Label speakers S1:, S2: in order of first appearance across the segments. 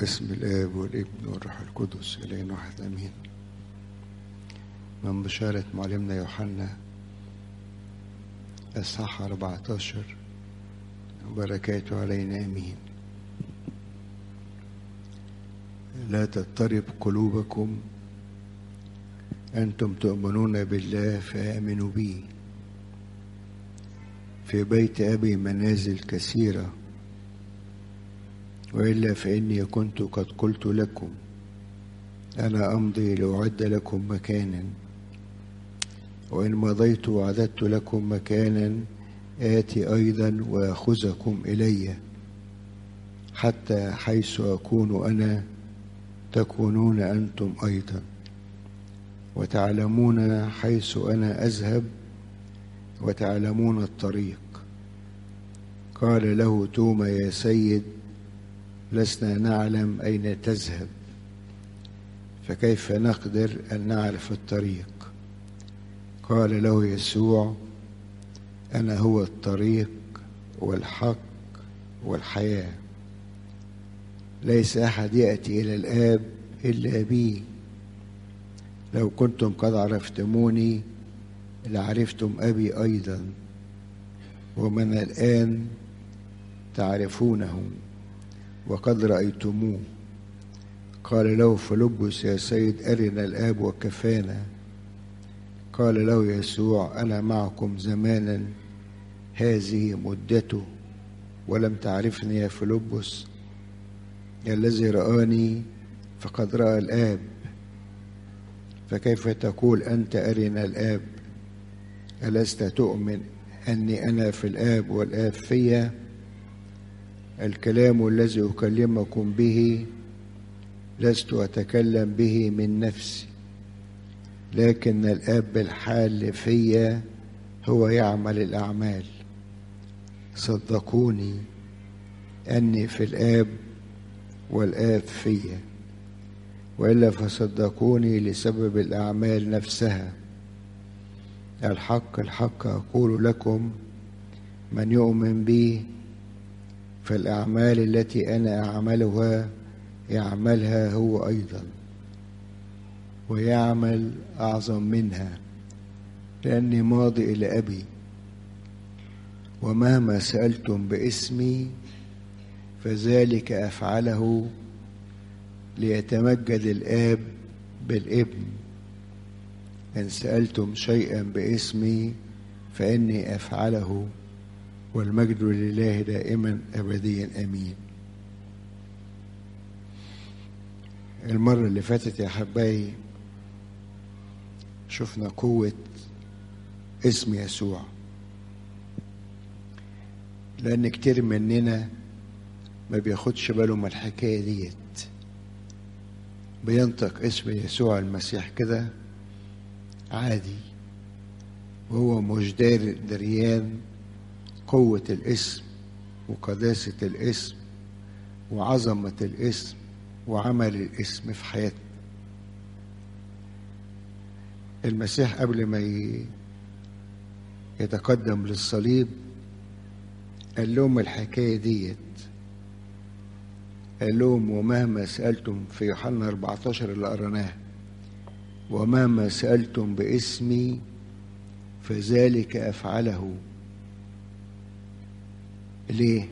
S1: باسم الآب والابن والروح القدس إلينا واحد أمين من بشارة معلمنا يوحنا الصحة 14 وبركاته علينا أمين لا تضطرب قلوبكم أنتم تؤمنون بالله فآمنوا بي في بيت أبي منازل كثيرة وإلا فإني كنت قد قلت لكم أنا أمضي لأعد لكم مكانا وإن مضيت وعددت لكم مكانا آتي أيضا وأخذكم إلي حتى حيث أكون أنا تكونون أنتم أيضا وتعلمون حيث أنا أذهب وتعلمون الطريق قال له توما يا سيد لسنا نعلم أين تذهب فكيف نقدر أن نعرف الطريق قال له يسوع أنا هو الطريق والحق والحياة ليس أحد يأتي إلى الآب إلا بي لو كنتم قد عرفتموني لعرفتم أبي أيضا ومن الآن تعرفونه وقد رأيتموه قال له فلبس يا سيد أرنا الآب وكفانا قال له يسوع أنا معكم زمانا هذه مدته ولم تعرفني يا فلبس الذي رآني فقد رأى الآب فكيف تقول أنت أرنا الآب ألست تؤمن أني أنا في الآب والآب فيا الكلام الذي أكلمكم به لست أتكلم به من نفسي لكن الآب الحال فيا هو يعمل الأعمال صدقوني أني في الآب والآب فيا وإلا فصدقوني لسبب الأعمال نفسها الحق الحق أقول لكم من يؤمن بي فالأعمال التي أنا أعملها يعملها هو أيضا ويعمل أعظم منها لأني ماضي إلى أبي ومهما سألتم باسمي فذلك أفعله ليتمجد الآب بالابن إن سألتم شيئا باسمي فإني أفعله والمجد لله دائما أبديا أمين المرة اللي فاتت يا حبايبي شفنا قوة اسم يسوع لأن كتير مننا ما بياخدش باله من الحكاية ديت بينطق اسم يسوع المسيح كده عادي وهو مش دار دريان قوة الاسم وقداسة الاسم وعظمة الاسم وعمل الاسم في حياتنا المسيح قبل ما يتقدم للصليب قال لهم الحكاية ديت قال لهم ومهما سألتم في يوحنا 14 اللي قرناه ومهما سألتم باسمي فذلك أفعله ليه؟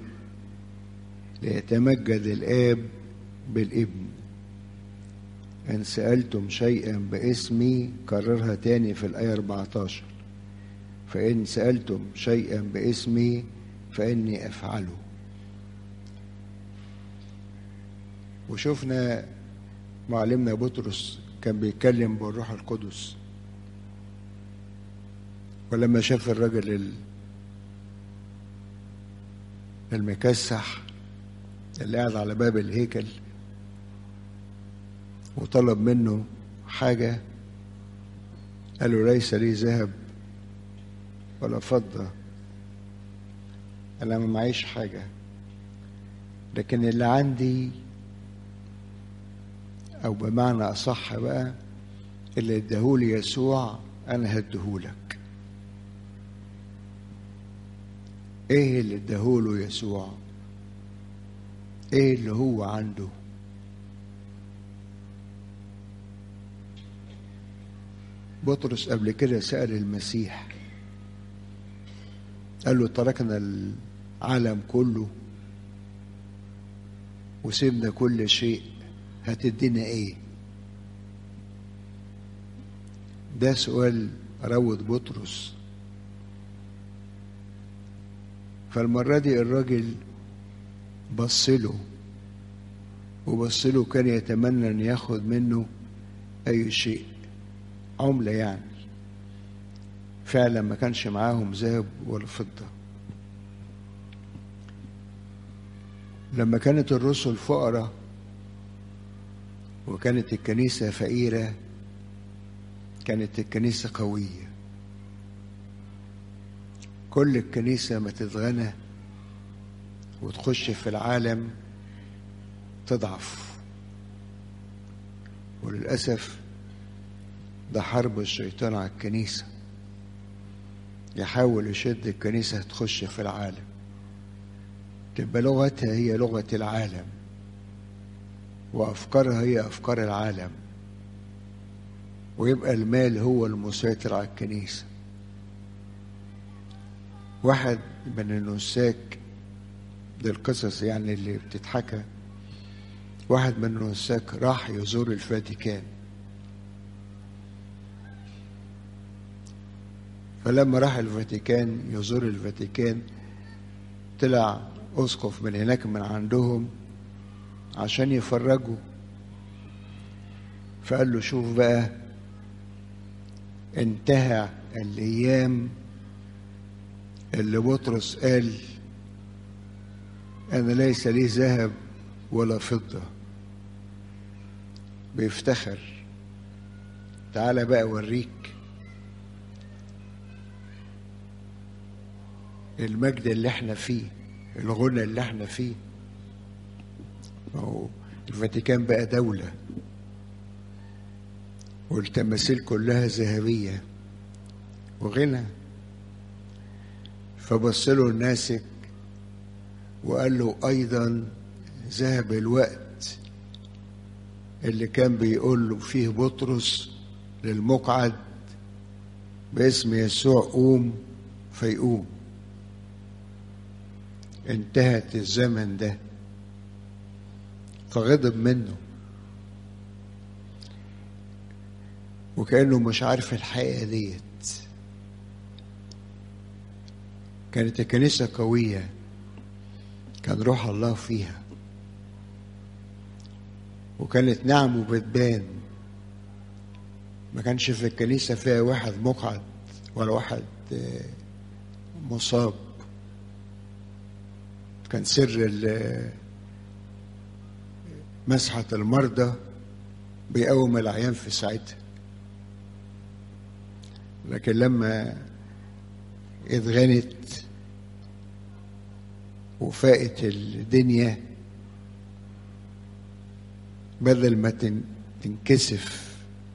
S1: ليتمجد الآب بالابن إن سألتم شيئا باسمي كررها تاني في الآية 14 فإن سألتم شيئا باسمي فإني أفعله وشفنا معلمنا بطرس كان بيتكلم بالروح القدس ولما شاف الرجل المكسح اللي قاعد على باب الهيكل وطلب منه حاجة قال له ليس لي ذهب ولا فضة أنا ما معيش حاجة لكن اللي عندي أو بمعنى أصح بقى اللي اداهولي يسوع أنا هديهولك إيه اللي اداهوله يسوع؟ إيه اللي هو عنده؟ بطرس قبل كده سأل المسيح قال له تركنا العالم كله وسيبنا كل شيء هتدينا ايه ده سؤال روض بطرس فالمرة دي الراجل بص له وبص له كان يتمنى ان ياخد منه اي شيء عملة يعني فعلا ما كانش معاهم ذهب ولا فضة لما كانت الرسل فقراء وكانت الكنيسة فقيرة كانت الكنيسة قوية كل الكنيسة ما تتغنى وتخش في العالم تضعف وللأسف ده حرب الشيطان على الكنيسة يحاول يشد الكنيسة تخش في العالم تبقى لغتها هي لغة العالم وأفكارها هي أفكار العالم ويبقى المال هو المسيطر على الكنيسة واحد من النساك دي القصص يعني اللي بتتحكى واحد من النساك راح يزور الفاتيكان فلما راح الفاتيكان يزور الفاتيكان طلع أسقف من هناك من عندهم عشان يفرجوا فقال له شوف بقى انتهى الأيام اللي بطرس قال أنا ليس لي ذهب ولا فضة بيفتخر تعالى بقى أوريك المجد اللي احنا فيه الغنى اللي احنا فيه ما هو الفاتيكان بقى دولة والتماثيل كلها ذهبية وغنى فبص له الناسك وقال له أيضا ذهب الوقت اللي كان بيقول له فيه بطرس للمقعد باسم يسوع قوم فيقوم انتهت الزمن ده فغضب منه وكأنه مش عارف الحقيقة ديت كانت الكنيسة قوية كان روح الله فيها وكانت نعمه بتبان ما كانش في الكنيسة فيها واحد مقعد ولا واحد مصاب كان سر مسحة المرضى بيقوم العيان في ساعتها لكن لما اتغنت وفاقت الدنيا بدل ما تنكسف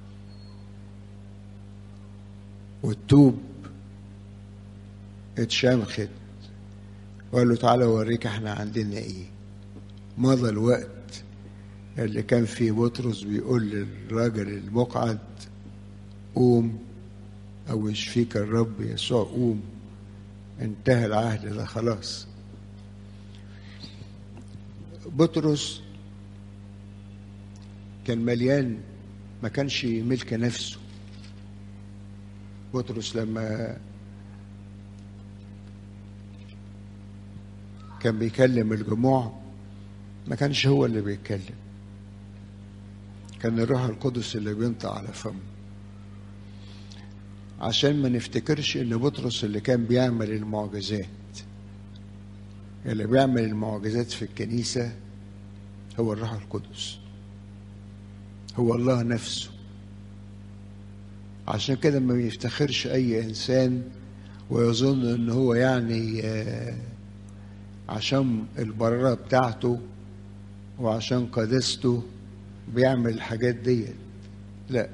S1: والتوب اتشمخت وقال له تعالى اوريك احنا عندنا ايه مضى الوقت اللي كان فيه بطرس بيقول للراجل المقعد قوم او يشفيك الرب يسوع قوم انتهى العهد ده خلاص بطرس كان مليان ما كانش ملك نفسه بطرس لما كان بيكلم الجموع ما كانش هو اللي بيتكلم كان الروح القدس اللي بينطق على فمه عشان ما نفتكرش ان بطرس اللي كان بيعمل المعجزات اللي بيعمل المعجزات في الكنيسة هو الروح القدس هو الله نفسه عشان كده ما بيفتخرش اي انسان ويظن ان هو يعني عشان البرارة بتاعته وعشان قداسته بيعمل الحاجات دي لا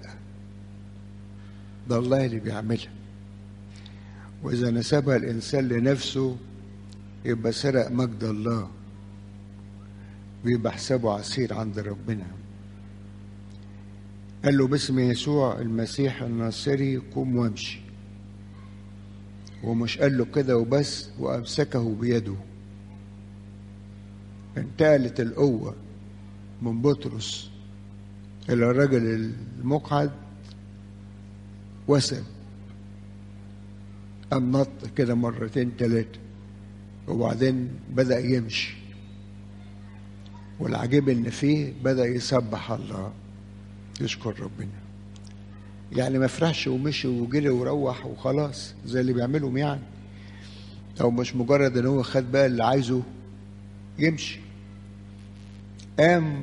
S1: ده الله اللي بيعملها وإذا نسبها الإنسان لنفسه يبقى سرق مجد الله ويبقى حسابه عسير عند ربنا قال له باسم يسوع المسيح الناصري قم وامشي ومش قال له كده وبس وامسكه بيده انتقلت القوه من بطرس الى الرجل المقعد وسب قام نط كده مرتين ثلاثه وبعدين بدا يمشي والعجيب ان فيه بدا يسبح الله يشكر ربنا يعني ما فرحش ومشي وجري وروح وخلاص زي اللي بيعملهم يعني او مش مجرد ان هو خد بقى اللي عايزه يمشي قام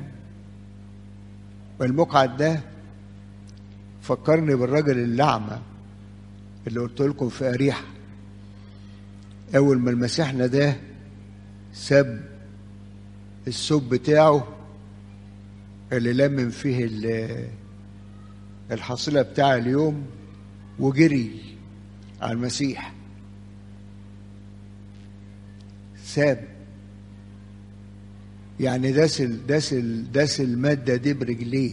S1: المقعد ده فكرني بالراجل الأعمى اللي قلت لكم في أريحة أول ما المسيحنا ده ساب السب بتاعه اللي لمم فيه الحصيلة بتاع اليوم وجري على المسيح ساب يعني داس داس داس المادة دي برجليه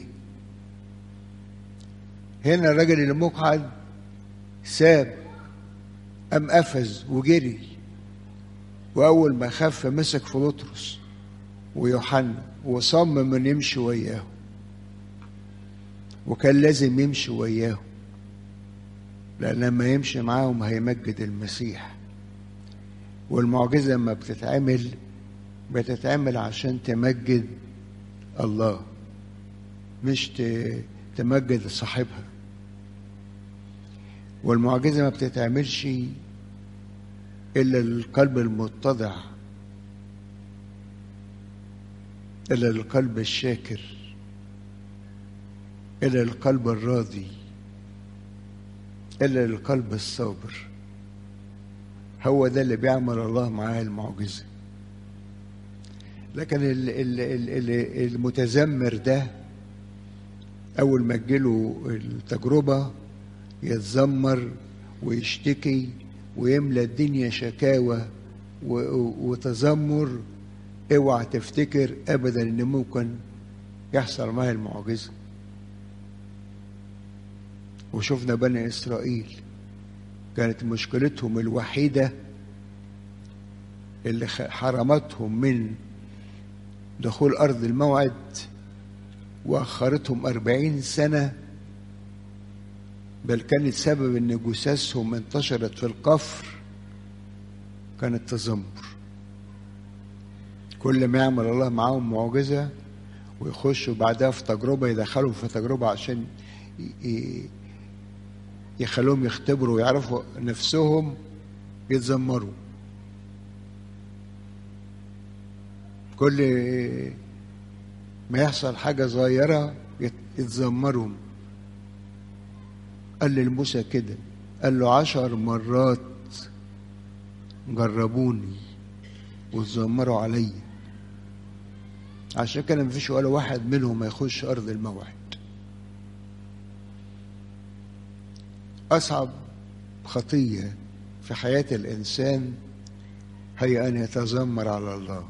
S1: هنا الراجل اللي مقعد ساب قام قفز وجري وأول ما خف مسك في بطرس ويوحنا وصمم ان يمشي وياه وكان لازم يمشي وياه لأن لما يمشي معاهم هيمجد المسيح والمعجزة لما بتتعمل بتتعمل عشان تمجد الله مش تمجد صاحبها والمعجزة ما بتتعملش إلا للقلب المتضع إلا للقلب الشاكر إلا للقلب الراضي إلا للقلب الصابر هو ده اللي بيعمل الله معاه المعجزة لكن ال ال ال المتذمر ده أول ما تجيله التجربة يتذمر ويشتكي ويملى الدنيا شكاوى وتذمر اوعى تفتكر ابدا ان ممكن يحصل معاه المعجزه وشفنا بني اسرائيل كانت مشكلتهم الوحيده اللي حرمتهم من دخول ارض الموعد واخرتهم أربعين سنه بل كانت سبب ان جثثهم انتشرت في القفر كان التذمر كل ما يعمل الله معاهم معجزة ويخشوا بعدها في تجربة يدخلهم في تجربة عشان يخلوهم يختبروا ويعرفوا نفسهم يتذمروا كل ما يحصل حاجة صغيرة يتذمروا قال لموسى كده قال له عشر مرات جربوني وتذمروا عليا عشان كده مفيش ولا واحد منهم هيخش أرض الموعد أصعب خطية في حياة الإنسان هي أن يتذمر على الله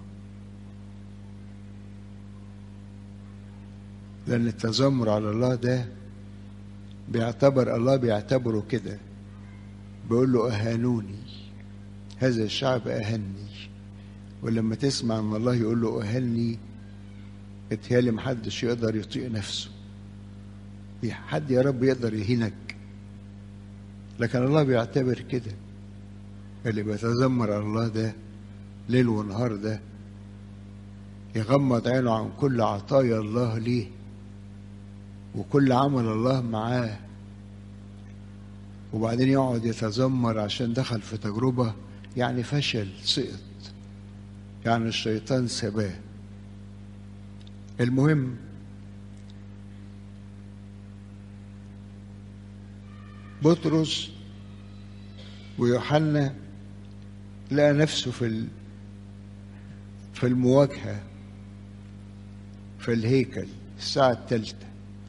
S1: لأن التذمر على الله ده بيعتبر الله بيعتبره كده بيقول له أهانوني هذا الشعب أهني ولما تسمع ان الله يقول له أهني اتهيالي محدش يقدر يطيق نفسه حد يا رب يقدر يهينك لكن الله بيعتبر كده اللي بيتذمر على الله ده ليل ونهار ده يغمض عينه عن كل عطايا الله ليه وكل عمل الله معاه وبعدين يقعد يتذمر عشان دخل في تجربة يعني فشل سقط يعني الشيطان سباه المهم بطرس ويوحنا لقى نفسه في في المواجهة في الهيكل الساعة الثالثة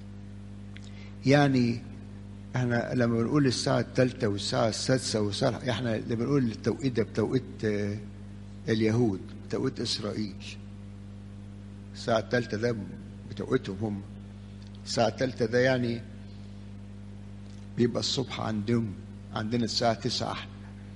S1: يعني احنا لما بنقول الساعة الثالثة والساعة السادسة والساعة احنا لما بنقول التوقيت ده بتوقيت اليهود بتوقيت إسرائيل الساعة الثالثة ده بتوقيتهم هم الساعة التالتة ده يعني بيبقى الصبح عندهم عندنا الساعة تسعة احنا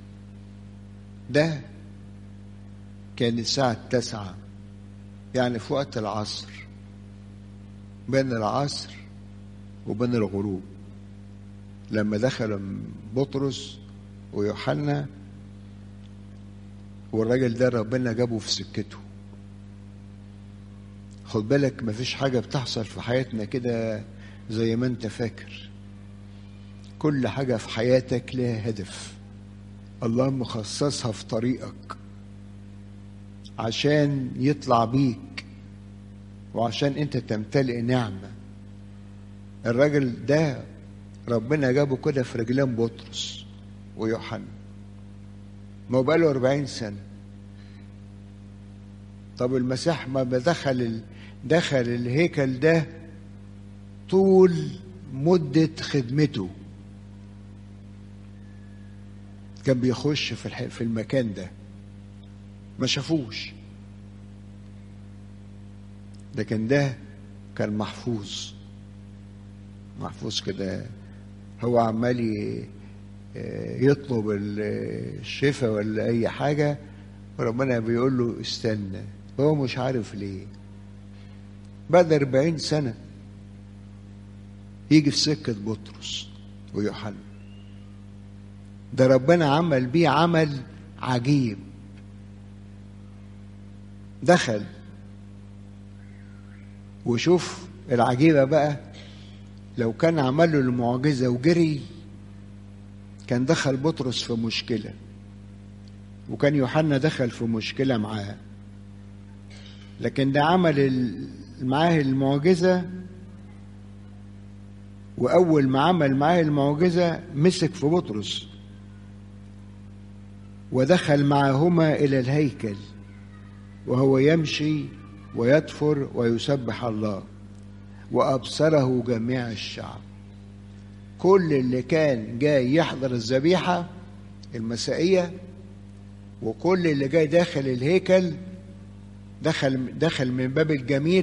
S1: ده كان الساعة التاسعة يعني في وقت العصر بين العصر وبين الغروب لما دخل بطرس ويوحنا والراجل ده ربنا جابه في سكته خد بالك مفيش حاجة بتحصل في حياتنا كده زي ما انت فاكر كل حاجة في حياتك لها هدف الله مخصصها في طريقك عشان يطلع بيك وعشان انت تمتلئ نعمة الراجل ده ربنا جابه كده في رجلين بطرس ويوحنا ما هو بقاله 40 سنة طب المسيح ما دخل ال... دخل الهيكل ده طول مدة خدمته كان بيخش في الح... في المكان ده ما شافوش لكن ده كان محفوظ محفوظ كده هو عمال يطلب الشفاء ولا اي حاجه وربنا بيقول له استنى هو مش عارف ليه بعد أربعين سنة يجي في سكة بطرس ويوحنا ده ربنا عمل بيه عمل عجيب دخل وشوف العجيبة بقى لو كان عمل له المعجزة وجري كان دخل بطرس في مشكلة وكان يوحنا دخل في مشكلة معاه لكن ده عمل معاه المعجزة وأول ما عمل معاه المعجزة مسك في بطرس ودخل معهما إلى الهيكل وهو يمشي ويطفر ويسبح الله وأبصره جميع الشعب كل اللي كان جاي يحضر الذبيحة المسائية وكل اللي جاي داخل الهيكل دخل دخل من باب الجميل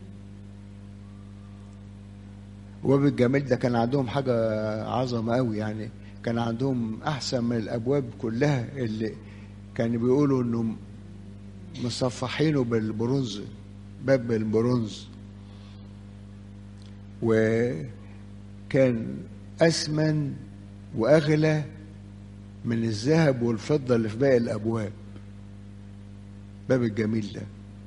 S1: وباب الجميل ده كان عندهم حاجة عظمة قوي يعني كان عندهم أحسن من الأبواب كلها اللي كانوا بيقولوا إنه مصفحينه بالبرونز باب البرونز وكان أثمن وأغلى من الذهب والفضة اللي في باقي الأبواب باب الجميل ده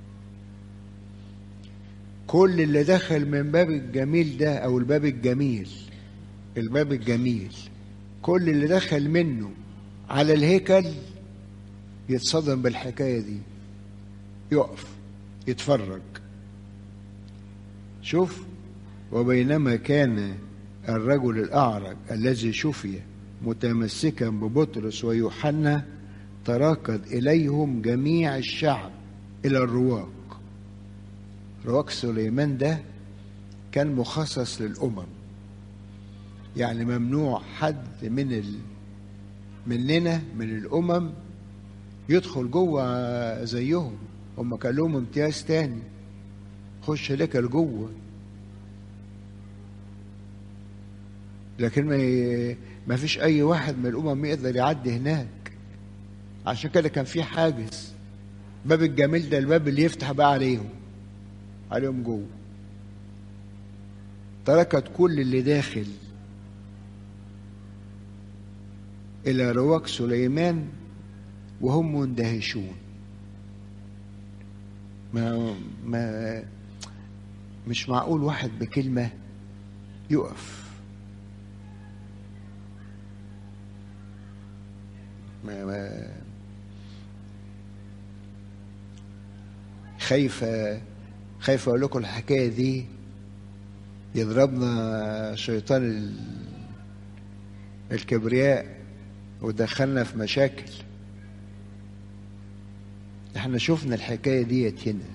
S1: كل اللي دخل من باب الجميل ده أو الباب الجميل الباب الجميل كل اللي دخل منه على الهيكل يتصدم بالحكاية دي يقف يتفرج شوف وبينما كان الرجل الأعرج الذي شفي متمسكا ببطرس ويوحنا تراكض إليهم جميع الشعب إلى الرواق رواق سليمان ده كان مخصص للأمم يعني ممنوع حد من ال... مننا من الأمم يدخل جوه زيهم هم كان لهم امتياز تاني خش لك لجوه لكن ما ما فيش اي واحد من الامم يقدر يعدي هناك عشان كده كان في حاجز باب الجميل ده الباب اللي يفتح بقى عليهم عليهم جوه تركت كل اللي داخل الى رواق سليمان وهم مندهشون ما ما مش معقول واحد بكلمه يقف ما ما خايفة خايف أقول لكم الحكاية دي يضربنا شيطان ال... الكبرياء ودخلنا في مشاكل احنا شفنا الحكاية ديت هنا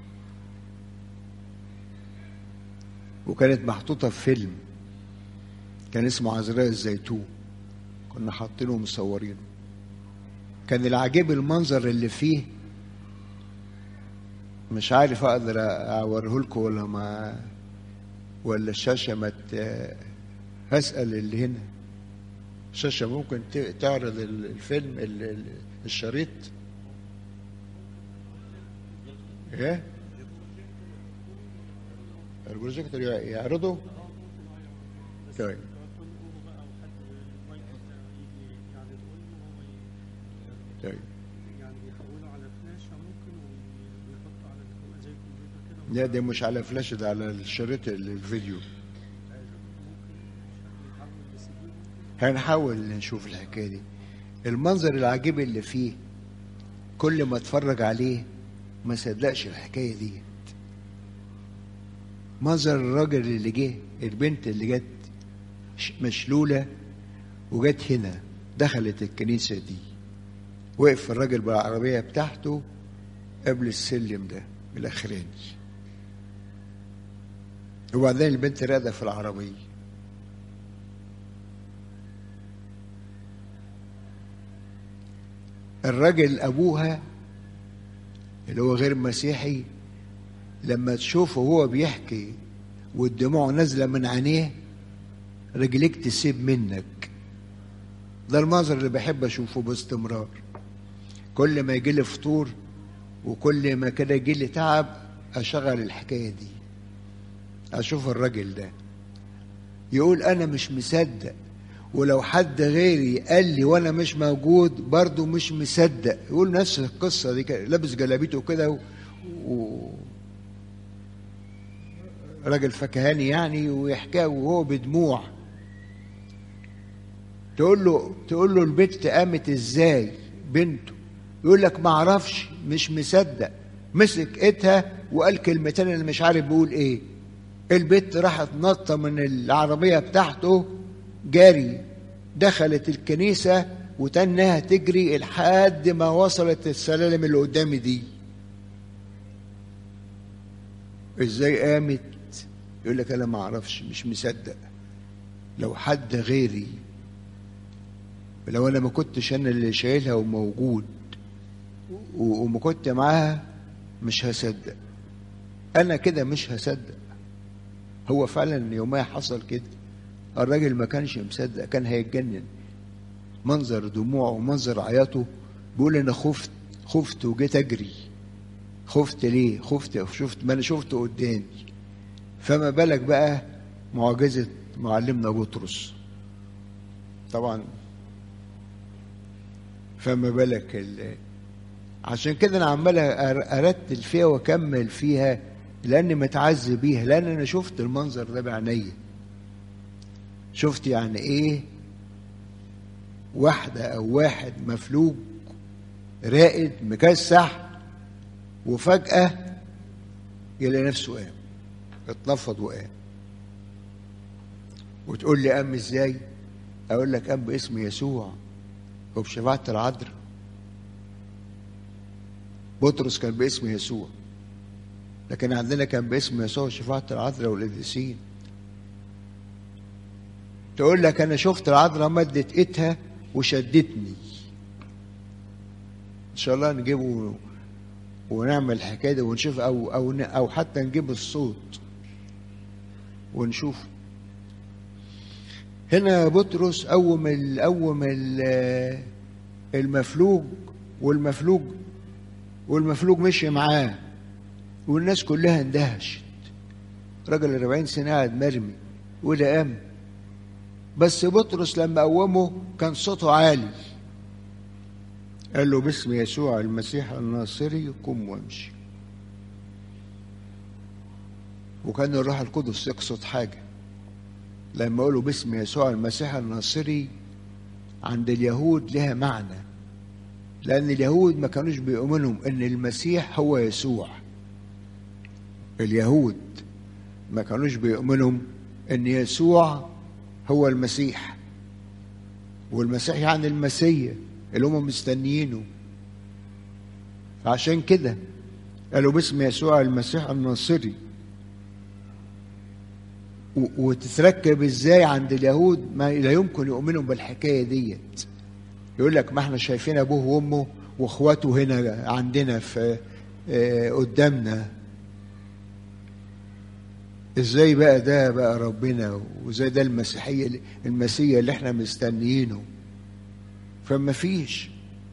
S1: وكانت محطوطة في فيلم كان اسمه عذراء الزيتون كنا حاطينه ومصورينه كان العجيب المنظر اللي فيه مش عارف اقدر اوريه لكم ولا ما ولا الشاشة ما ت- هسأل اللي هنا الشاشة ممكن ت- تعرض ال- الفيلم ال- ال- الشريط ايه البروجيكتور يع- يعرضه طيب طيب
S2: يعني بيحولوا على فلاشة ممكن ويحطوا على اللي هو زي الكمبيوتر كده
S1: لا ده مش على فلاش ده على الشريط ال- الفيديو
S2: ويحول لسي دي
S1: هنحاول نشوف الحكايه دي المنظر العجيب اللي فيه كل ما اتفرج عليه ما صدقش الحكايه دي منظر الراجل اللي جه البنت اللي جت ش- مشلوله وجت هنا دخلت الكنيسه دي وقف الراجل بالعربيه بتاعته قبل السلم ده الاخراني وبعدين البنت راقده في العربيه الراجل ابوها اللي هو غير مسيحي لما تشوفه هو بيحكي والدموع نازله من عينيه رجليك تسيب منك ده المنظر اللي بحب اشوفه باستمرار كل ما يجي لي فطور وكل ما كده يجي لي تعب اشغل الحكايه دي اشوف الراجل ده يقول انا مش مصدق ولو حد غيري قال لي وانا مش موجود برضه مش مصدق يقول نفس القصه دي كده لابس جلابيته كده و... و... راجل فكهاني يعني ويحكيها وهو بدموع تقول له تقول له البنت قامت ازاي بنته يقول لك ما اعرفش مش مصدق مسك ايدها وقال كلمتين انا مش عارف بيقول ايه البنت راحت نطه من العربيه بتاعته جاري دخلت الكنيسه وتنها تجري لحد ما وصلت السلالم اللي قدامي دي ازاي قامت يقول لك انا ما اعرفش مش مصدق لو حد غيري لو انا ما كنتش انا اللي شايلها وموجود و- وما كنت معاها مش هصدق انا كده مش هصدق هو فعلا يومها حصل كده الراجل ما كانش مصدق كان هيتجنن منظر دموعه ومنظر عياطه بيقول انا خفت خفت وجيت اجري خفت ليه خفت شفت ما انا شفته قدامي فما بالك بقى معجزة معلمنا بطرس طبعا فما بالك ال... عشان كده انا عمال أر- ارتل فيها واكمل فيها لاني متعذب بيها لان انا شفت المنظر ده بعينيا شفت يعني ايه واحدة او واحد مفلوج رائد مكسح وفجأة يلاقي نفسه قام اتنفض وقام وتقول لي قام ازاي اقول لك قام باسم يسوع وبشفاعة العذراء بطرس كان باسم يسوع لكن عندنا كان باسم يسوع شفاعة العذراء والقديسين تقول لك انا شفت العذراء مدت ايدها وشدتني ان شاء الله نجيبه ونعمل الحكايه دي ونشوف او او او حتى نجيب الصوت ونشوف هنا بطرس قوم ال- قوم ال- المفلوج والمفلوج والمفلوج مشي معاه والناس كلها اندهشت راجل 40 سنه قاعد مرمي وده قام بس بطرس لما قومه كان صوته عالي قال له باسم يسوع المسيح الناصري قم وامشي وكان الروح القدس يقصد حاجه لما قالوا باسم يسوع المسيح الناصري عند اليهود لها معنى لأن اليهود ما كانوش بيؤمنوا إن المسيح هو يسوع اليهود ما كانوش بيؤمنوا إن يسوع هو المسيح والمسيح يعني المسيح اللي هم مستنيينه فعشان كده قالوا باسم يسوع المسيح الناصري و- وتتركب ازاي عند اليهود ما لا يمكن يؤمنوا بالحكايه ديت يقول لك ما احنا شايفين ابوه وامه واخواته هنا عندنا في آه، قدامنا ازاي بقى ده بقى ربنا وازاي ده المسيحية المسيح اللي احنا مستنيينه فما فيش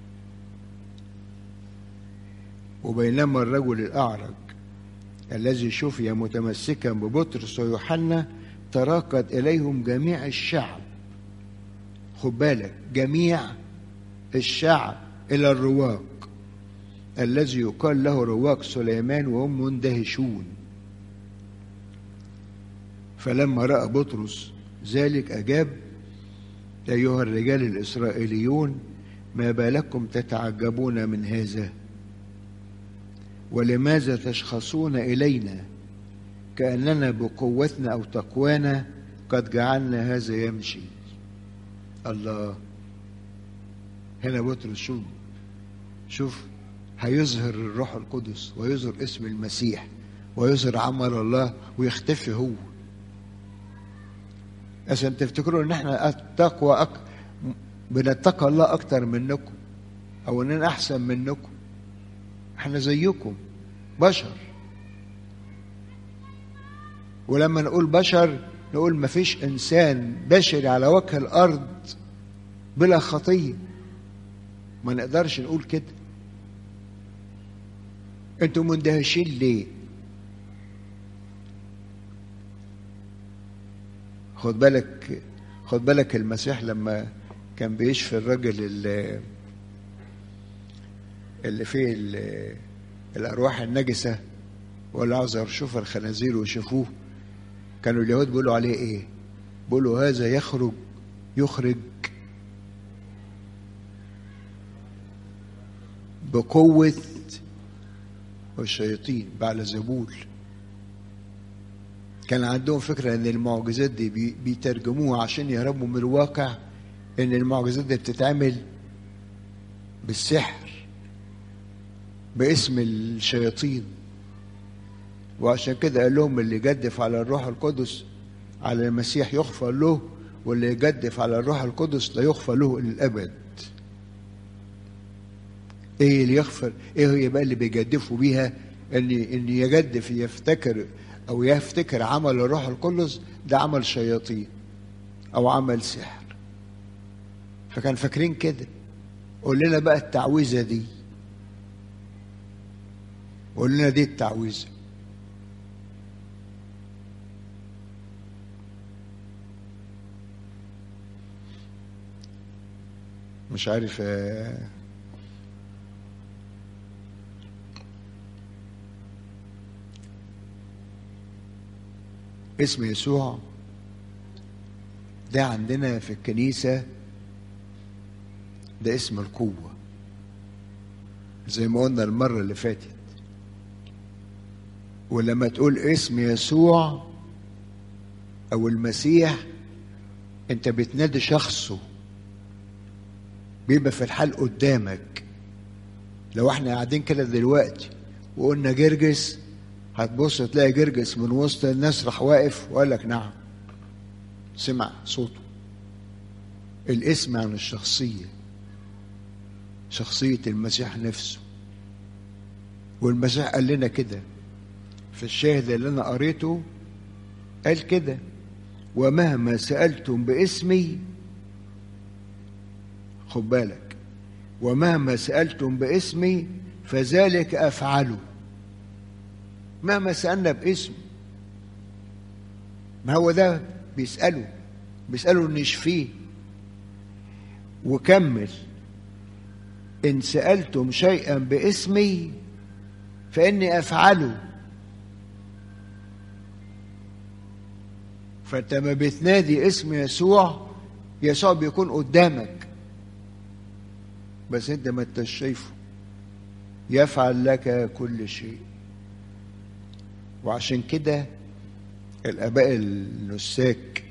S1: وبينما الرجل الأعرج الذي شفي متمسكا ببطرس ويوحنا تراكت إليهم جميع الشعب خد بالك جميع الشعب إلى الرواق الذي يقال له رواق سليمان وهم مندهشون فلما رأى بطرس ذلك أجاب أيها الرجال الإسرائيليون ما بالكم تتعجبون من هذا ولماذا تشخصون إلينا كأننا بقوتنا أو تقوانا قد جعلنا هذا يمشي الله هنا بطرس شوف شوف هيظهر الروح القدس ويظهر اسم المسيح ويظهر عمل الله ويختفي هو عشان تفتكروا ان احنا تقوى أك... بنتقى الله اكتر منكم او اننا احسن منكم احنا زيكم بشر ولما نقول بشر نقول ما فيش انسان بشري على وجه الارض بلا خطيه ما نقدرش نقول كده انتوا مندهشين ليه خد بالك خد بالك المسيح لما كان بيشفي الراجل اللي اللي فيه الارواح النجسه ولا عاوز شوف الخنازير ويشوفوه كانوا اليهود بيقولوا عليه ايه بيقولوا هذا يخرج يخرج بقوة الشياطين بعلزبول كان عندهم فكرة ان المعجزات دي بيترجموها عشان يهربوا من الواقع ان المعجزات دي بتتعمل بالسحر باسم الشياطين وعشان كده قال لهم اللي يجدف على الروح القدس على المسيح يغفر له واللي يجدف على الروح القدس لا يغفر له للابد ايه اللي يغفر ايه هي بقى اللي بيجدفوا بيها ان ان يجدف يفتكر او يفتكر عمل الروح القدس ده عمل شياطين او عمل سحر فكان فاكرين كده قول لنا بقى التعويذه دي قول لنا دي التعويذه مش عارف آه اسم يسوع ده عندنا في الكنيسة ده اسم القوة زي ما قلنا المرة اللي فاتت ولما تقول اسم يسوع أو المسيح أنت بتنادي شخصه بيبقى في الحال قدامك لو احنا قاعدين كده دلوقتي وقلنا جرجس هتبص تلاقي جرجس من وسط الناس راح واقف وقال لك نعم سمع صوته الاسم عن الشخصية شخصية المسيح نفسه والمسيح قال لنا كده في الشاهد اللي أنا قريته قال كده ومهما سألتم باسمي خد بالك ومهما سألتم باسمي فذلك أفعله مهما سألنا باسم ما هو ده بيسأله بيسأله إن يشفيه وكمل إن سألتم شيئا باسمي فإني أفعله فأنت ما بتنادي اسم يسوع يسوع بيكون قدامك بس أنت ما أنتش شايفه يفعل لك كل شيء وعشان كده الآباء النساك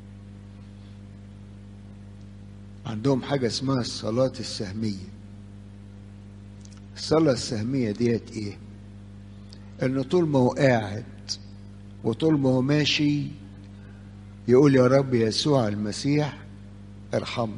S1: عندهم حاجة اسمها الصلاة السهمية الصلاة السهمية ديت ايه انه طول ما هو قاعد وطول ما هو ماشي يقول يا رب يسوع المسيح ارحمني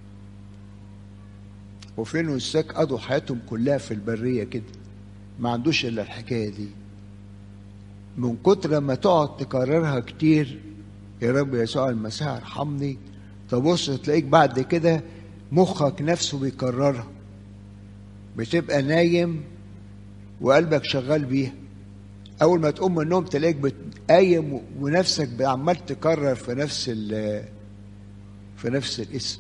S1: وفي نساك قضوا حياتهم كلها في البرية كده ما عندوش الا الحكاية دي من كتر ما تقعد تكررها كتير يا رب يسوع المسيح ارحمني تبص تلاقيك بعد كده مخك نفسه بيكررها بتبقى نايم وقلبك شغال بيها اول ما تقوم من النوم تلاقيك بت- قايم ونفسك عمال تكرر في نفس ال في نفس الاسم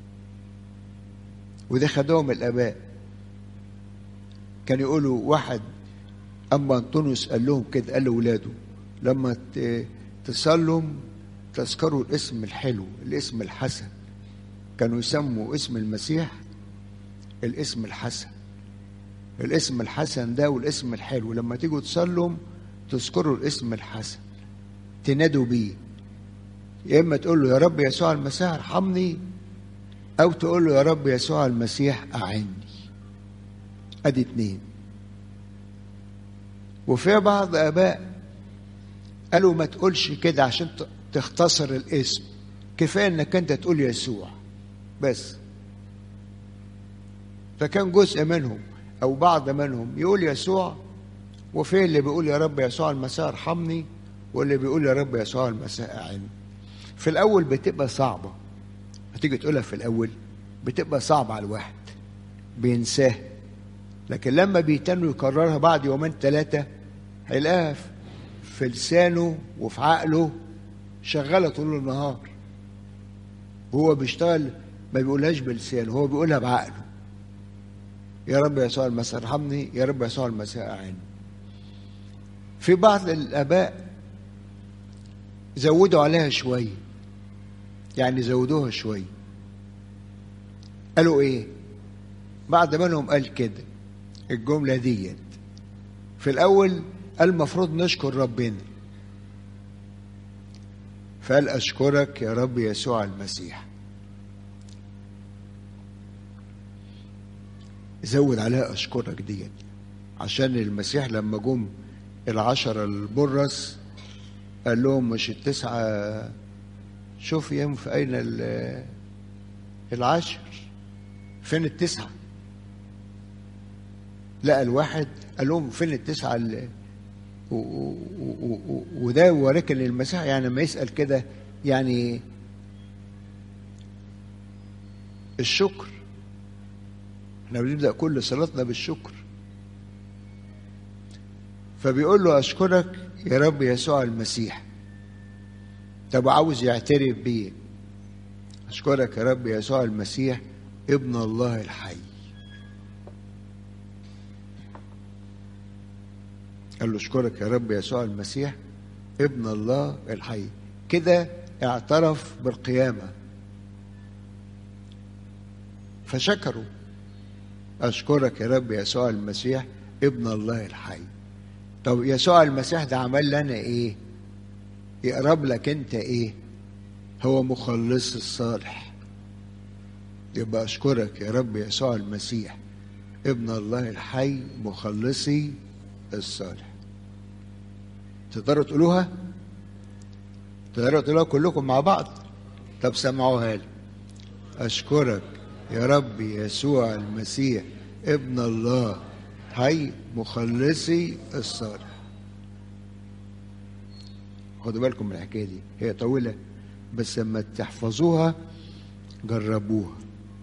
S1: وده خدوهم الاباء كان يقولوا واحد اما انطونيوس قال لهم كده قال لاولاده لما ت- تصلوا تذكروا الاسم الحلو الاسم الحسن كانوا يسموا اسم المسيح الاسم الحسن الاسم الحسن ده والاسم الحلو لما تيجوا تصلوا تذكروا الاسم الحسن تنادوا بيه يا اما تقول له يا رب يسوع المسيح ارحمني او تقول له يا رب يسوع المسيح اعني ادي اتنين وفي بعض اباء قالوا ما تقولش كده عشان ت- تختصر الاسم كفايه انك انت تقول يسوع بس فكان جزء منهم او بعض منهم يقول يسوع وفي اللي بيقول يا رب يسوع المسيح ارحمني واللي بيقول يا رب يسوع المسيح اعني في الاول بتبقى صعبه هتيجي تقولها في الاول بتبقى صعبه على الواحد بينساها لكن لما بيتنوا يكررها بعد يومين ثلاثه هيلاقيها في- في لسانه وفي عقله شغاله طول النهار وهو بيشتغل ما بيقولهاش بلسانه هو بيقولها بعقله يا رب يسوع المسيح ارحمني يا رب يسوع المسيح اعني في بعض الاباء زودوا عليها شويه يعني زودوها شويه قالوا ايه بعد منهم قال كده الجمله ديت في الاول قال المفروض نشكر ربنا فقال اشكرك يا رب يسوع المسيح زود عليها اشكرك ديت عشان المسيح لما جم العشرة البرص قال لهم مش التسعة شوف ينفع أين ال- العشر فين التسعة لقى الواحد قال لهم فين التسعة اللي و- و- و- و- وده وريك ان المسيح يعني لما يسأل كده يعني الشكر احنا بنبدأ كل صلاتنا بالشكر فبيقول له أشكرك يا رب يسوع المسيح طب عاوز يعترف بيه أشكرك يا رب يسوع المسيح ابن الله الحي قال له اشكرك يا رب يسوع المسيح ابن الله الحي كده اعترف بالقيامة فشكروا أشكرك يا رب يسوع المسيح ابن الله الحي طب يسوع المسيح ده عمل لنا ايه يقرب لك انت ايه هو مخلص الصالح يبقى اشكرك يا رب يسوع المسيح ابن الله الحي مخلصي الصالح تقدروا تقولوها تقدروا تقولوها كلكم مع بعض طب سمعوها لي اشكرك يا رب يسوع المسيح ابن الله حي مخلصي الصالح خدوا بالكم من الحكايه دي هي طويله بس لما تحفظوها جربوها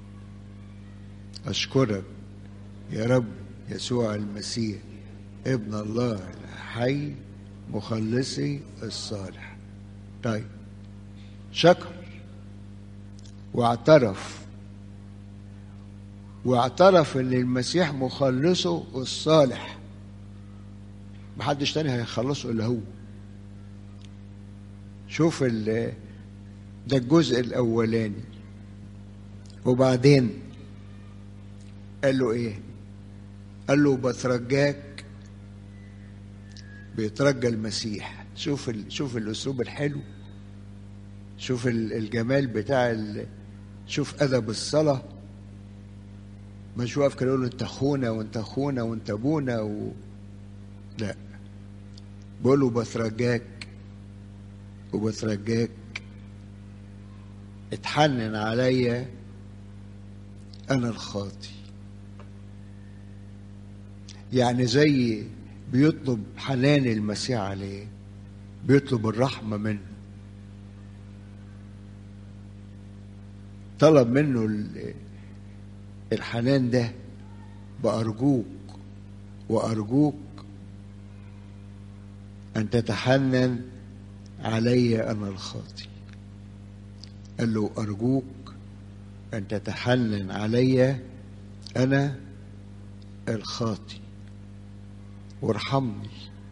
S1: اشكرك يا رب يسوع المسيح ابن الله الحي مخلصي الصالح طيب شكر واعترف واعترف ان المسيح مخلصه الصالح محدش تاني هيخلصه الا هو شوف ال ده الجزء الاولاني وبعدين قال له ايه قال له بترجاك بيترجى المسيح شوف ال... شوف الاسلوب الحلو شوف ال- الجمال بتاع ال... شوف ادب الصلاه مش واقف كده يقول له انت اخونا وانت اخونا وانت ابونا و... لا بقول له بترجاك وبترجاك اتحنن عليا انا الخاطي يعني زي بيطلب حنان المسيح عليه بيطلب الرحمة منه طلب منه ال- الحنان ده بأرجوك وأرجوك أن تتحنن علي أنا الخاطي قال له أرجوك أن تتحنن علي أنا الخاطي وارحمني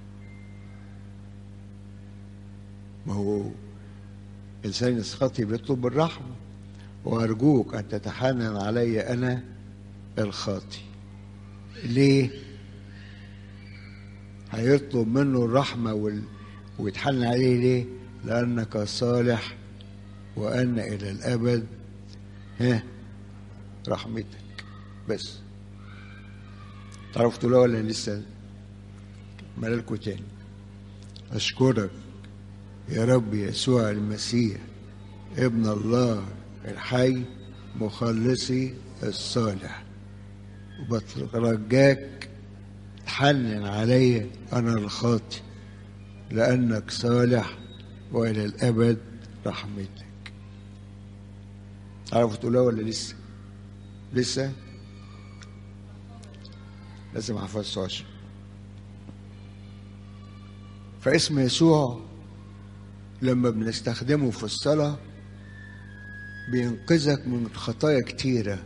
S1: ما هو إنسان الخاطي بيطلب الرحمة وأرجوك أن تتحنن علي أنا الخاطي ليه؟ هيطلب منه الرحمة وال... ويتحنن عليه ليه؟ لأنك صالح وأن إلى الأبد ها رحمتك بس تعرفتوا له ولا لسه ملالكوا تاني أشكرك يا رب يسوع المسيح ابن الله الحي مخلصي الصالح وبترجاك تحنن علي أنا الخاطي لأنك صالح وإلى الأبد رحمتك تعرفوا تقولها ولا لسه لسه لازم احفظهاش فاسم يسوع لما بنستخدمه في الصلاة بينقذك من خطايا كتيرة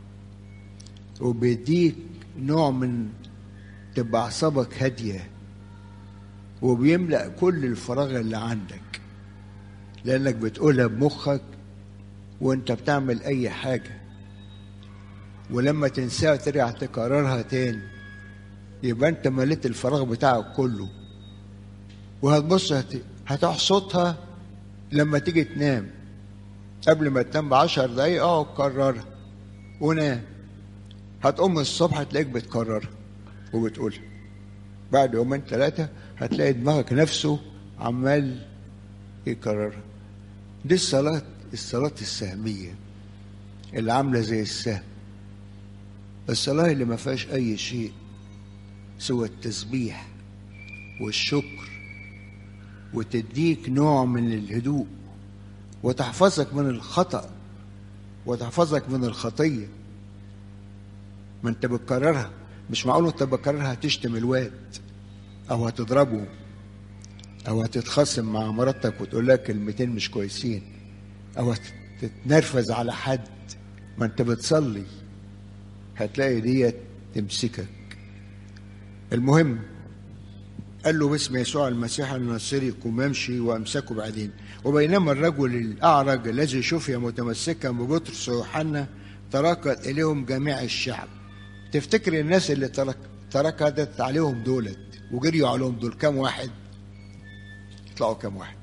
S1: وبيديك نوع من تبقى أعصابك هادية وبيملأ كل الفراغ اللي عندك لأنك بتقولها بمخك وانت بتعمل أي حاجة ولما تنساها ترجع تكررها تاني يبقى انت مليت الفراغ بتاعك كله وهتبص هت... هتحصدها لما تيجي تنام قبل ما تنام بعشر دقايق اقعد كررها ونام هتقوم الصبح هتلاقيك بتكررها وبتقولها بعد يومين ثلاثة هتلاقي دماغك نفسه عمال يكررها دي الصلاة الصلاة السهمية اللي عاملة زي السهم الصلاة اللي ما فيهاش أي شيء سوى التسبيح والشكر وتديك نوع من الهدوء وتحفظك من الخطأ وتحفظك من الخطية ما انت بتكررها مش معقول انت بتكررها هتشتم الواد او هتضربه او هتتخاصم مع مراتك وتقول لك كلمتين مش كويسين او هتتنرفز على حد ما انت بتصلي هتلاقي ديت تمسكك المهم قال له باسم يسوع المسيح الناصري قم امشي وامسكه بعدين وبينما الرجل الاعرج الذي شفي متمسكا ببطرس ويوحنا تركت اليهم جميع الشعب تفتكر الناس اللي ترك تركت عليهم دولت وجريوا عليهم دول كام واحد يطلعوا كام واحد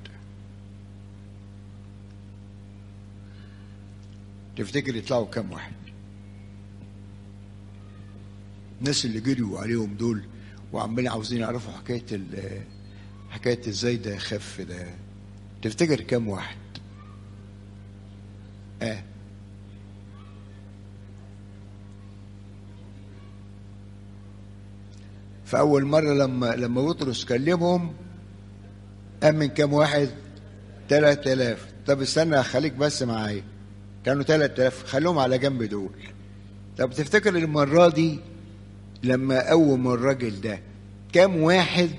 S1: تفتكر يطلعوا كام واحد الناس اللي جريوا عليهم دول وعمالين عاوزين يعرفوا حكايه ال- حكايه ازاي ده يخف ده تفتكر كام واحد اه فأول مرة لما لما بطرس كلمهم أمن كام واحد؟ تلات آلاف طب استنى خليك بس معايا كانوا تلات آلاف خليهم على جنب دول طب تفتكر المرة دي لما قوم الراجل ده كام واحد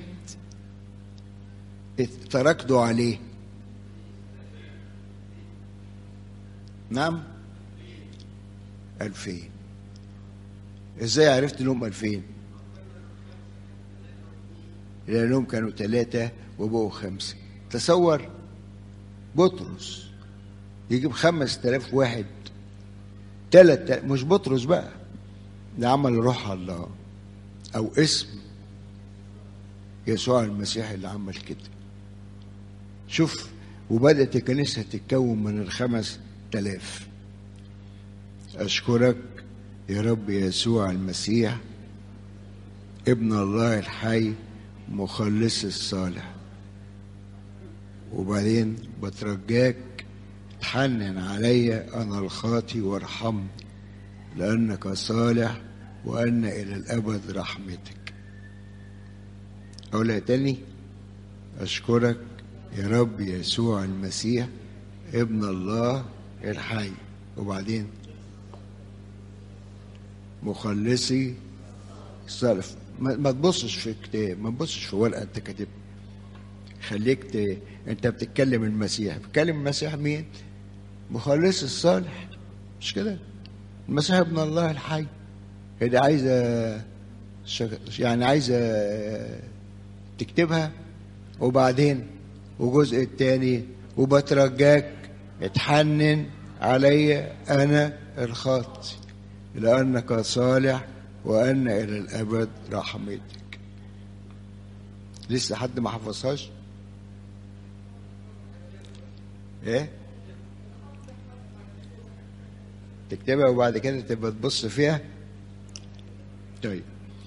S1: تركضوا عليه نعم ألفين ازاي عرفت انهم ألفين لأنهم كانوا ثلاثة وبقوا خمسة تصور بطرس يجيب خمس تلاف واحد تلات مش بطرس بقى ده عمل روح الله أو اسم يسوع المسيح اللي عمل كده شوف وبدأت الكنيسة تتكون من الخمس تلاف أشكرك يا رب يسوع المسيح ابن الله الحي مخلص الصالح وبعدين بترجاك تحنن عليا انا الخاطي وارحمني لانك صالح وان الى الابد رحمتك أقولها تاني أشكرك يا رب يسوع المسيح ابن الله الحي وبعدين مخلصي السلف ما, ما تبصش في كتاب ما تبصش في ورقه انت كاتبها خليك ت... انت بتتكلم المسيح بتتكلم المسيح مين مخلص الصالح مش كده المسيح ابن الله الحي هي دي عايزه شك... يعني عايزه تكتبها وبعدين وجزء التاني وبترجاك اتحنن علي انا الخاطئ لانك صالح وان الى الابد رحمتك لسه حد ما حفظهاش ايه تكتبها وبعد كده تبقى تبص فيها طيب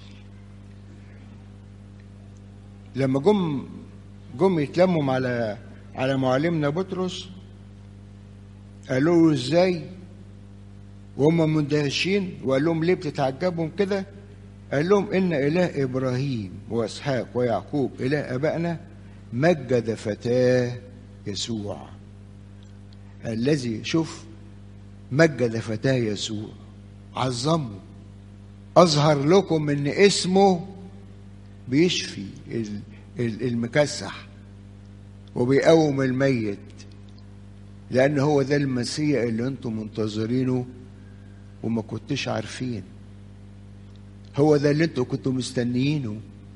S1: لما جم جم يتلموا على على معلمنا بطرس قالوا له ازاي وهم مندهشين وقال لهم ليه بتتعجبوا كده قال لهم ان اله ابراهيم واسحاق ويعقوب اله ابائنا مجد فتاه يسوع الذي شوف مجد فتاه يسوع عظمه اظهر لكم ان اسمه بيشفي المكسح وبيقوم الميت لان هو ده المسيح اللي انتم منتظرينه وما كنتش عارفين هو ده اللي انتوا كنتوا مستنيينه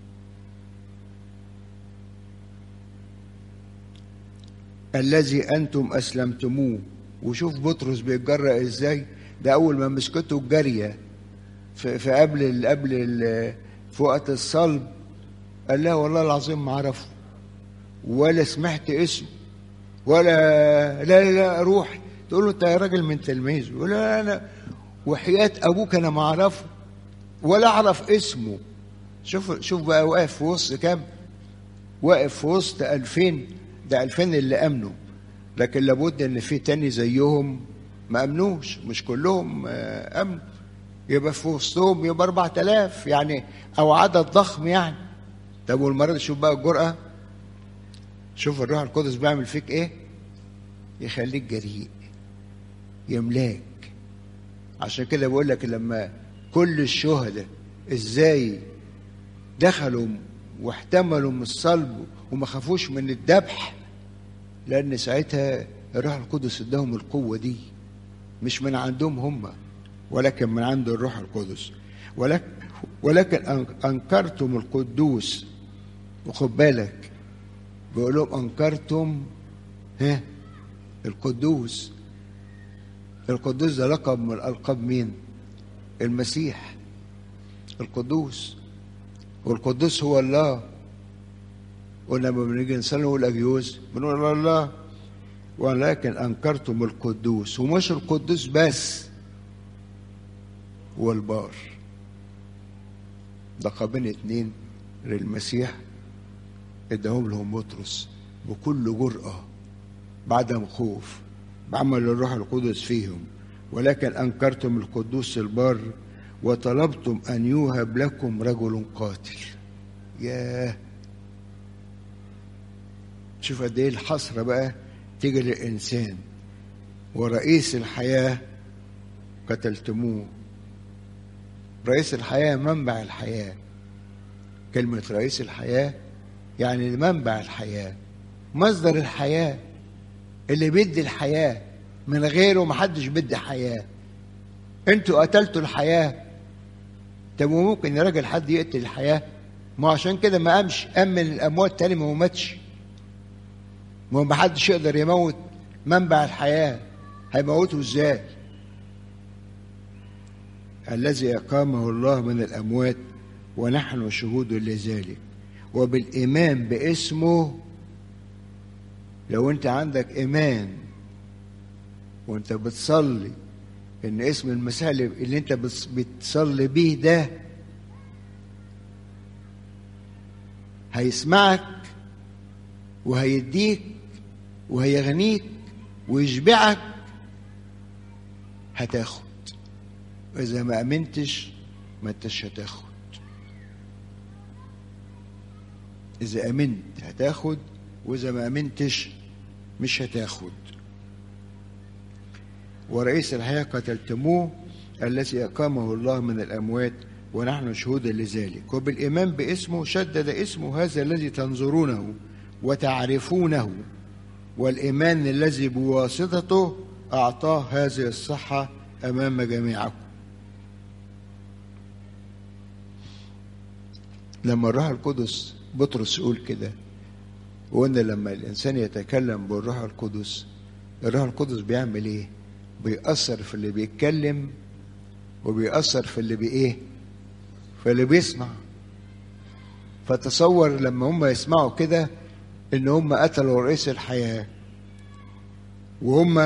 S1: الذي انتم اسلمتموه وشوف بطرس بيتجرأ ازاي ده اول ما مسكته الجاريه في, في قبل ال قبل ال في وقت الصلب قال لا والله العظيم ما اعرفه ولا سمعت اسمه ولا لا لا روح تقول له انت يا راجل من تلميذه يقول لا لا وحياة ابوك انا ما اعرفه ولا اعرف اسمه شوف شوف بقى واقف في وسط كام واقف في وسط 2000 ده 2000 اللي امنوا لكن لابد ان في تاني زيهم ما امنوش مش كلهم امنوا يبقى في وسطهم يبقى 4000 يعني او عدد ضخم يعني طب والمره دي شوف بقى الجرأه شوف الروح القدس بيعمل فيك ايه يخليك جريء يملاك عشان كده بقول لك لما كل الشهداء ازاي دخلوا واحتملوا من الصلب وما خافوش من الذبح لان ساعتها الروح القدس اداهم القوه دي مش من عندهم هم ولكن من عند الروح القدس ولكن ولكن انكرتم القدوس وخد بالك بيقول لهم انكرتم ها القدوس القدوس ده لقب من الالقاب مين المسيح القدوس والقدوس هو الله ولما بنيجي نصلي نقول اجيوز بنقول الله ولكن انكرتم القدوس ومش القدوس بس والبار لقبين اتنين للمسيح اداهم لهم بطرس بكل جرأة بعدم خوف بعمل الروح القدس فيهم ولكن أنكرتم القدوس البار وطلبتم أن يوهب لكم رجل قاتل ياه شوف قد ايه الحسرة بقى تيجي للإنسان ورئيس الحياة قتلتموه رئيس الحياة منبع الحياة كلمة رئيس الحياة يعني منبع الحياة مصدر الحياة اللي بيدي الحياة من غيره محدش بيدي حياة انتوا قتلتوا الحياة طب وممكن يا راجل حد يقتل الحياة ما عشان كده ما قامش أمن الأموات تاني ما ماتش ما ما حدش يقدر يموت منبع الحياة هيموته ازاي الذي أقامه الله من الأموات ونحن شهود لذلك وبالإيمان باسمه لو أنت عندك إيمان وأنت بتصلي إن اسم المسيح اللي أنت بتصلي بيه ده هيسمعك وهيديك وهيغنيك ويشبعك هتاخد وإذا ما أمنتش ما انتش هتاخد إذا أمنت هتاخد وإذا ما أمنتش مش هتاخد ورئيس الحياة قتلتموه الذي أقامه الله من الأموات ونحن شهودا لذلك وبالإيمان باسمه شدد اسمه هذا الذي تنظرونه وتعرفونه والإيمان الذي بواسطته أعطاه هذه الصحة أمام جميعكم لما الروح القدس بطرس يقول كده وقلنا لما الإنسان يتكلم بالروح القدس الروح القدس بيعمل إيه؟ بيأثر في اللي بيتكلم وبيأثر في اللي بإيه؟ في اللي بيسمع فتصور لما هم يسمعوا كده إن هم قتلوا رئيس الحياة وهم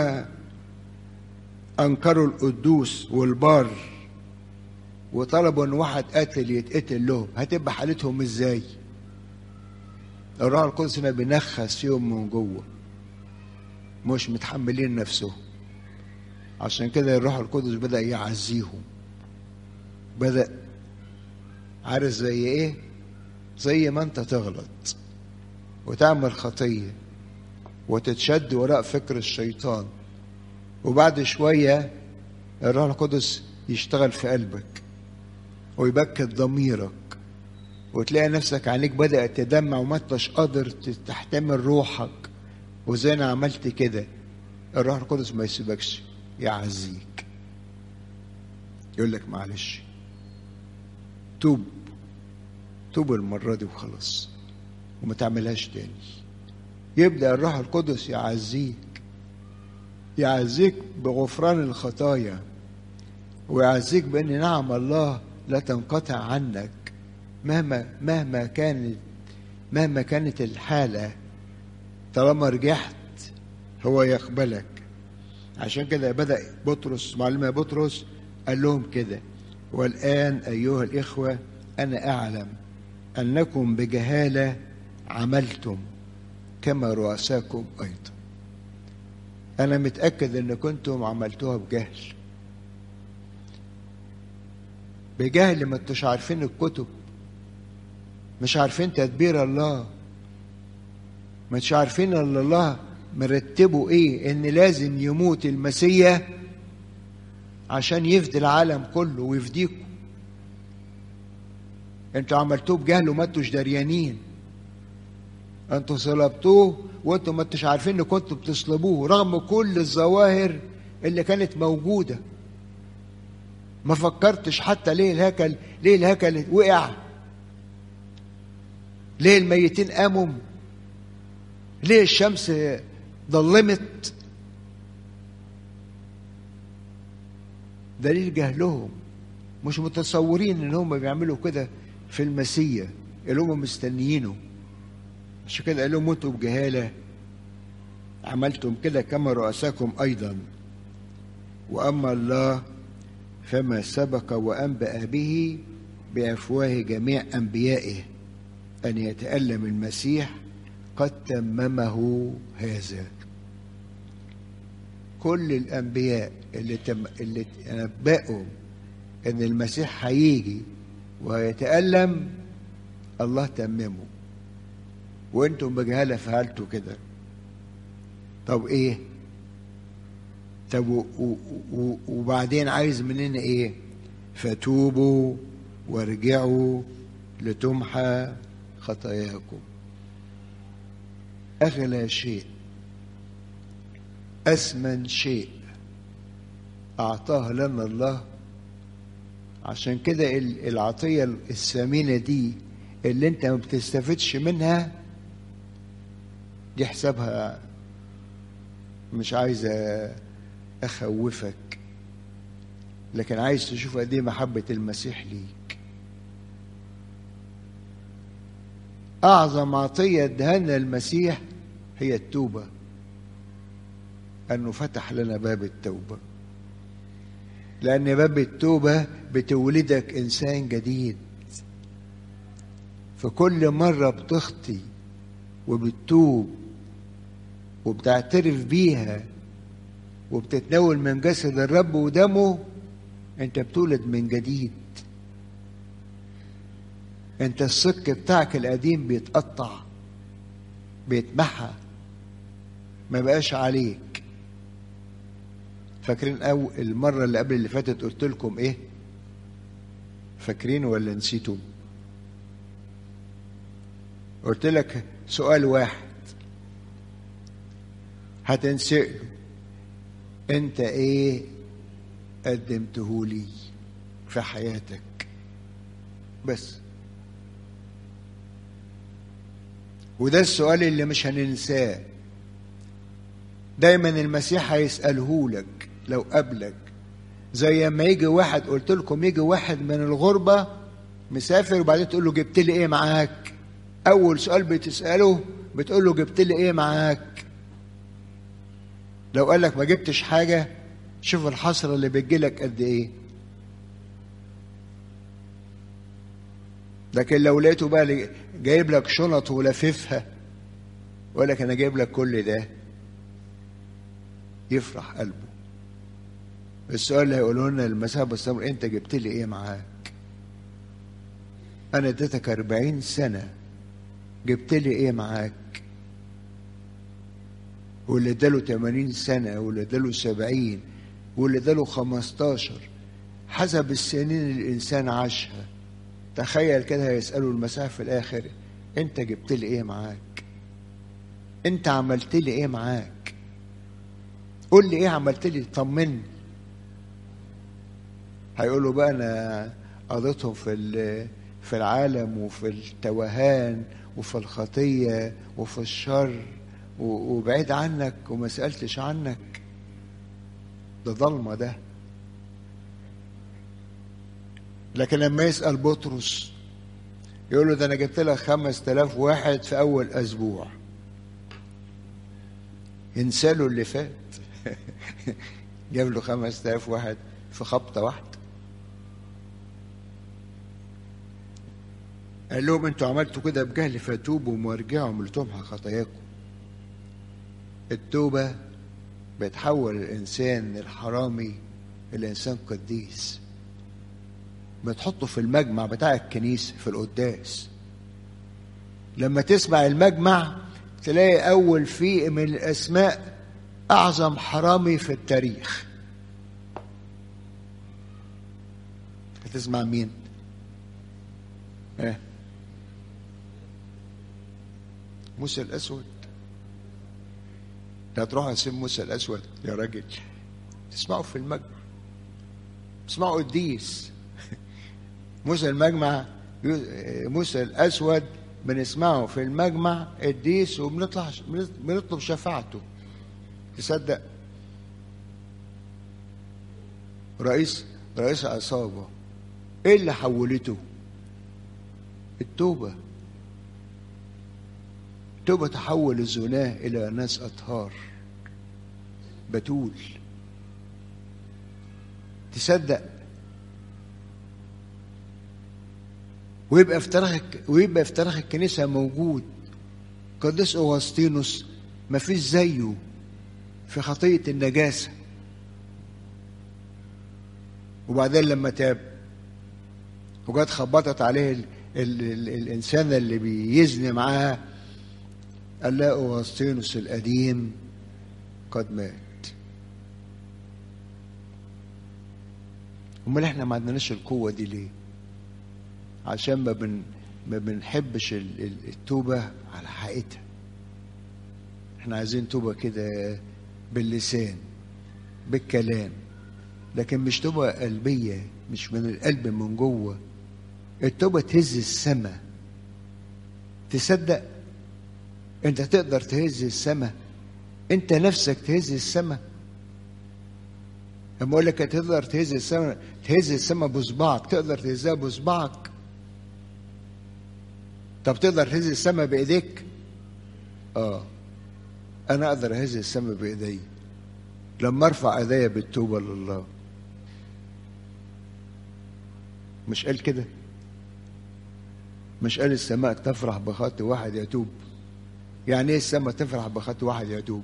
S1: أنكروا القدوس والبار وطلبوا إن واحد قاتل يتقتل لهم هتبقى حالتهم إزاي؟ الروح القدس ما بينخس فيهم من جوه مش متحملين نفسهم عشان كده الروح القدس بدأ يعزيهم بدأ عارف زي ايه زي ما انت تغلط وتعمل خطية وتتشد وراء فكر الشيطان وبعد شوية الروح القدس يشتغل في قلبك ويبكت ضميرك وتلاقي نفسك عليك بدأت تدمع وما انتش قادر تحتمل روحك وزي انا عملت كده الروح القدس ما يسيبكش يعزيك يقول لك معلش توب توب المرة دي وخلاص وما تعملهاش تاني يبدأ الروح القدس يعزيك يعزيك بغفران الخطايا ويعزيك بأن نعم الله لا تنقطع عنك مهما مهما كانت مهما كانت الحالة طالما رجعت هو يقبلك عشان كده بدأ بطرس معلمة بطرس قال لهم كده والآن أيها الإخوة أنا أعلم أنكم بجهالة عملتم كما رؤساكم أيضا أنا متأكد أن كنتم عملتوها بجهل بجهل ما انتوش عارفين الكتب مش عارفين تدبير الله مش عارفين ان الله مرتبه ايه ان لازم يموت المسيح عشان يفدي العالم كله ويفديكم انتوا عملتوه بجهل وما انتوش دريانين انتوا صلبتوه وانتوا ما انتوش عارفين ان كنتوا بتصلبوه رغم كل الظواهر اللي كانت موجوده ما فكرتش حتى ليه الهيكل ليه الهيكل وقع ليه الميتين قاموا ليه الشمس ظلمت دليل جهلهم مش متصورين ان هم بيعملوا كده في المسيح اللي هم مستنيينه عشان كده قال لهم انتوا بجهاله عملتم كده كما رؤساكم ايضا واما الله فما سبق وانبأ به بافواه جميع انبيائه ان يتألم المسيح قد تممه هذا كل الانبياء اللي تم اللي تنبأوا ان المسيح هيجي وهيتألم الله تممه وانتم بجهاله فعلتوا كده طب ايه طب و- و- و- وبعدين عايز مننا ايه فتوبوا وارجعوا لتمحى خطاياكم اغلى شيء اثمن شيء اعطاه لنا الله عشان كده ال- العطيه الثمينه دي اللي انت ما بتستفدش منها دي حسابها مش عايز اخوفك لكن عايز تشوف قد ايه محبه المسيح ليك اعظم عطيه ادهنا المسيح هي التوبه انه فتح لنا باب التوبه لان باب التوبه بتولدك انسان جديد فكل مره بتخطي وبتتوب وبتعترف بيها وبتتناول من جسد الرب ودمه انت بتولد من جديد انت الصك بتاعك القديم بيتقطع بيتمحى ما بقاش عليك فاكرين أو المرة اللي قبل اللي فاتت قلت لكم ايه فاكرين ولا نسيتم قلت لك سؤال واحد هتنسأله انت ايه قدمته لي في حياتك بس وده السؤال اللي مش هننساه دايما المسيح هيسأله لك لو قابلك زي ما يجي واحد قلت لكم يجي واحد من الغربة مسافر وبعدين تقول له جبت لي ايه معاك اول سؤال بتسأله بتقول له جبت لي ايه معاك لو قال لك ما جبتش حاجة شوف الحسرة اللي بتجيلك قد ايه لكن لو لقيته بقى جايب لك شنط ولففها ويقول لك انا جايب لك كل ده يفرح قلبه السؤال اللي هيقولوا لنا المسافة السمر انت جبت لي ايه معاك انا اديتك أربعين سنة جبت لي ايه معاك واللي اداله 80 سنة واللي اداله 70 واللي اداله 15 حسب السنين اللي الإنسان عاشها تخيل كده هيسألوا المسيح في الآخر أنت جبت لي إيه معاك؟ أنت عملت لي إيه معاك؟ قول لي إيه عملت لي طمني هيقولوا بقى أنا قضيتهم في في العالم وفي التوهان وفي الخطية وفي الشر وبعيد عنك وما سألتش عنك ده ضلمة ده لكن لما يسأل بطرس يقول له ده أنا جبت لك خمس تلاف واحد في أول أسبوع ينسى له اللي فات جاب له خمس تلاف واحد في خبطة واحدة قال لهم انتوا عملتوا كده بجهل فتوبوا وارجعوا لتمحى خطاياكم التوبة بتحول الإنسان الحرامي الإنسان قديس بتحطه في المجمع بتاع الكنيسة في القداس لما تسمع المجمع تلاقي أول فيه من الأسماء أعظم حرامي في التاريخ هتسمع مين؟ ايه موسى الأسود لا تروح اسم موسى الاسود يا راجل تسمعوا في المجمع تسمعوا قديس موسى المجمع موسى الاسود بنسمعه في المجمع قديس وبنطلع بنطلب شفاعته تصدق رئيس رئيس عصابة ايه اللي حولته التوبة التوبة تحول الزناه إلى ناس أطهار بتول تصدق ويبقى في تاريخ ويبقى في تاريخ الكنيسة موجود قديس أوغسطينوس ما فيش زيه في خطية النجاسة وبعدين لما تاب وجت خبطت عليه ال ال ال الإنسان اللي بيزني معاها قال لا أوغسطينوس القديم قد مات امال احنا ما عندناش القوه دي ليه عشان ما بن ما بنحبش التوبه على حقيقتها احنا عايزين توبه كده باللسان بالكلام لكن مش توبه قلبيه مش من القلب من جوه التوبه تهز السماء تصدق انت تقدر تهز السماء انت نفسك تهز السماء لما اقول لك تقدر تهز السماء تهز السماء بصبعك تقدر تهزها بصبعك طب تقدر تهز السماء بايديك اه انا اقدر اهز السماء بايدي لما ارفع ايديا بالتوبه لله مش قال كده مش قال السماء تفرح بخط واحد يتوب يعني ايه السماء تفرح بخط واحد يتوب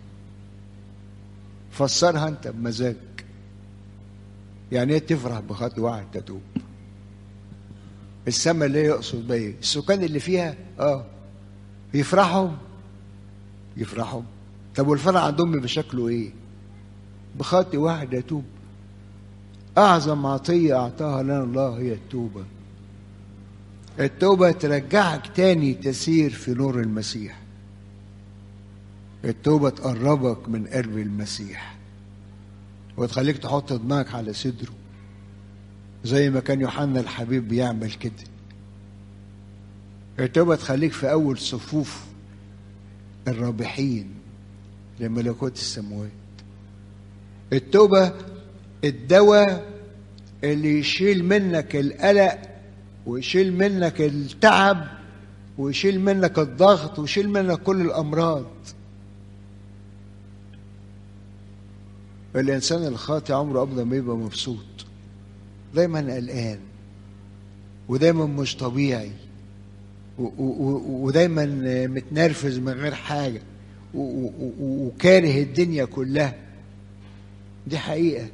S1: فسرها انت بمزاجك يعني ايه تفرح بخط واحد تتوب السماء اللي يقصد بيه السكان اللي فيها اه يفرحوا يفرحوا طب والفرح عندهم بشكله ايه بخطي واحد يتوب اعظم عطيه اعطاها لنا الله هي التوبه التوبه ترجعك تاني تسير في نور المسيح التوبه تقربك من قلب المسيح وتخليك تحط دماغك على صدره زي ما كان يوحنا الحبيب بيعمل كده التوبة تخليك في أول صفوف الرابحين لملكوت السماوات التوبة الدواء اللي يشيل منك القلق ويشيل منك التعب ويشيل منك الضغط ويشيل منك كل الأمراض الإنسان الخاطئ عمره أبدا ما يبقى مبسوط دايما قلقان ودايما مش طبيعي ودايما متنرفز من غير حاجة وكاره الدنيا كلها دي حقيقة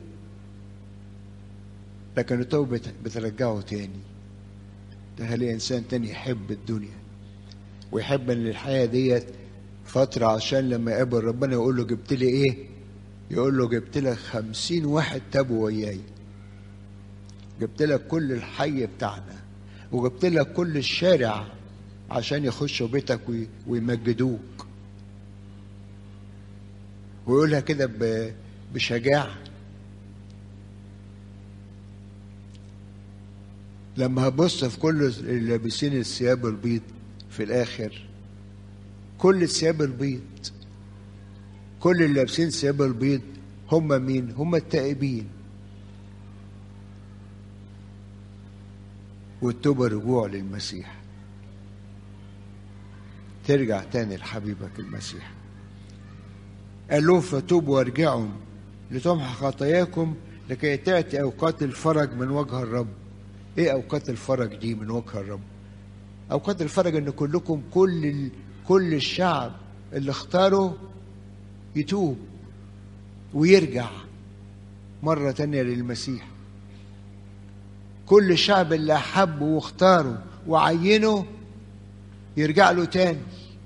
S1: لكن التوبة بترجعه تاني تخلي إنسان تاني يحب الدنيا ويحب إن الحياة ديت فترة عشان لما يقابل ربنا يقول له جبت لي إيه؟ يقول له جبت لك خمسين واحد تابوا وياي جبت لك كل الحي بتاعنا وجبت لك كل الشارع عشان يخشوا بيتك ويمجدوك ويقولها كده بشجاعة لما هبص في كل اللي لابسين الثياب البيض في الآخر كل الثياب البيض كل اللي لابسين ثياب البيض هم مين؟ هم التائبين والتوبة رجوع للمسيح ترجع تاني لحبيبك المسيح قال لهم فتوبوا وارجعوا لتمحى خطاياكم لكي تأتي أوقات الفرج من وجه الرب إيه أوقات الفرج دي من وجه الرب أوقات الفرج إن كلكم كل ال... كل الشعب اللي اختاره يتوب ويرجع مرة تانية للمسيح كل الشعب اللي أحبه واختاره وعينه يرجع له تاني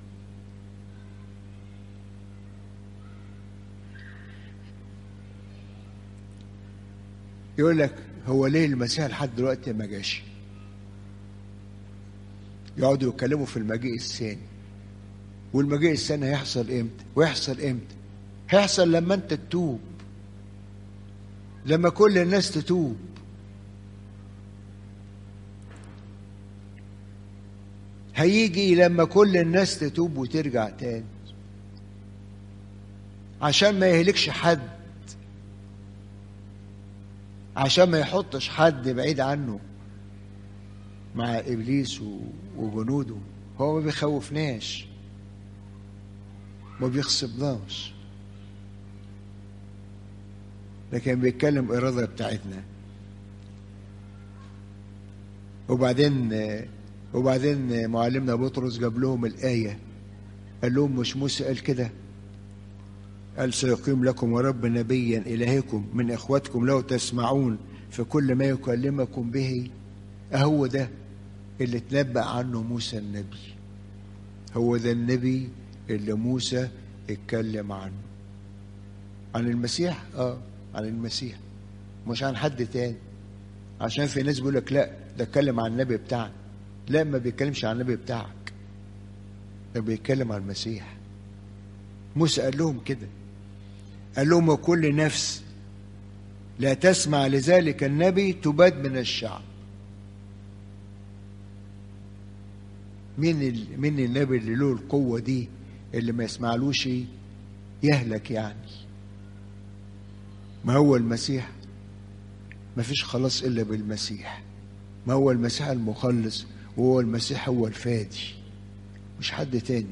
S1: يقول لك هو ليه المسيح لحد دلوقتي ما جاش يقعدوا يتكلموا في المجيء الثاني والمجيء الثاني هيحصل امتى ويحصل امتى هيحصل لما انت تتوب لما كل الناس تتوب هيجي لما كل الناس تتوب وترجع تاني عشان ما يهلكش حد عشان ما يحطش حد بعيد عنه مع ابليس وجنوده هو ما بيخوفناش ما بيغصبناش لكن بيتكلم إرادة بتاعتنا وبعدين وبعدين معلمنا بطرس جاب لهم الآية قال لهم مش موسى قال كده قال سيقيم لكم ورب نبيا إلهكم من إخوتكم لو تسمعون في كل ما يكلمكم به أهو ده اللي تنبأ عنه موسى النبي هو ده النبي اللي موسى اتكلم عنه عن المسيح اه عن المسيح مش عن حد تاني عشان في ناس بيقول لك لا ده اتكلم عن النبي بتاعك لا ما بيتكلمش عن النبي بتاعك ده بيتكلم عن المسيح موسى قال لهم كده قال لهم وكل نفس لا تسمع لذلك النبي تباد من الشعب مين ال... مين النبي اللي له القوة دي اللي ما يسمعلوش يهلك يعني ما هو المسيح ما فيش خلاص إلا بالمسيح ما هو المسيح المخلص وهو المسيح هو الفادي مش حد تاني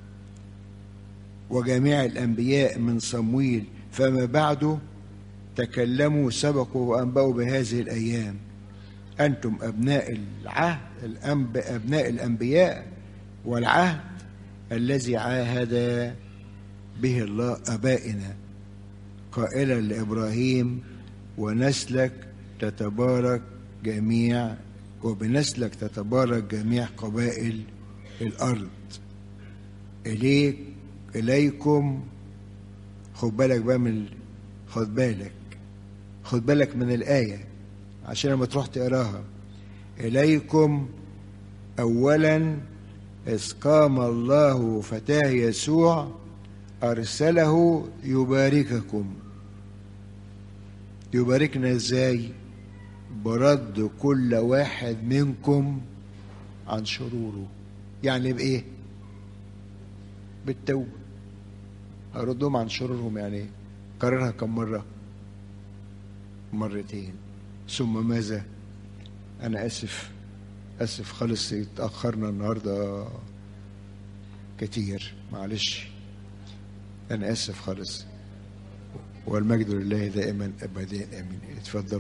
S1: وجميع الأنبياء من صمويل فما بعده تكلموا سبقوا وأنبأوا بهذه الأيام أنتم أبناء العهد الأنب أبناء الأنبياء والعهد الذي عاهد به الله أبائنا قائلا لإبراهيم ونسلك تتبارك جميع وبنسلك تتبارك جميع قبائل الأرض إليك إليكم خد بالك بقى من خد بالك خد بالك من الآية عشان لما تروح تقراها إليكم أولا إذ قام الله فتاه يسوع أرسله يبارككم يباركنا إزاي برد كل واحد منكم عن شروره يعني بإيه بالتوبة هردهم عن شرورهم يعني إيه كررها كم مرة مرتين ثم ماذا أنا آسف آسف خالص اتأخرنا النهاردة كتير معلش أنا آسف خالص والمجد لله دائما أبدا آمين اتفضل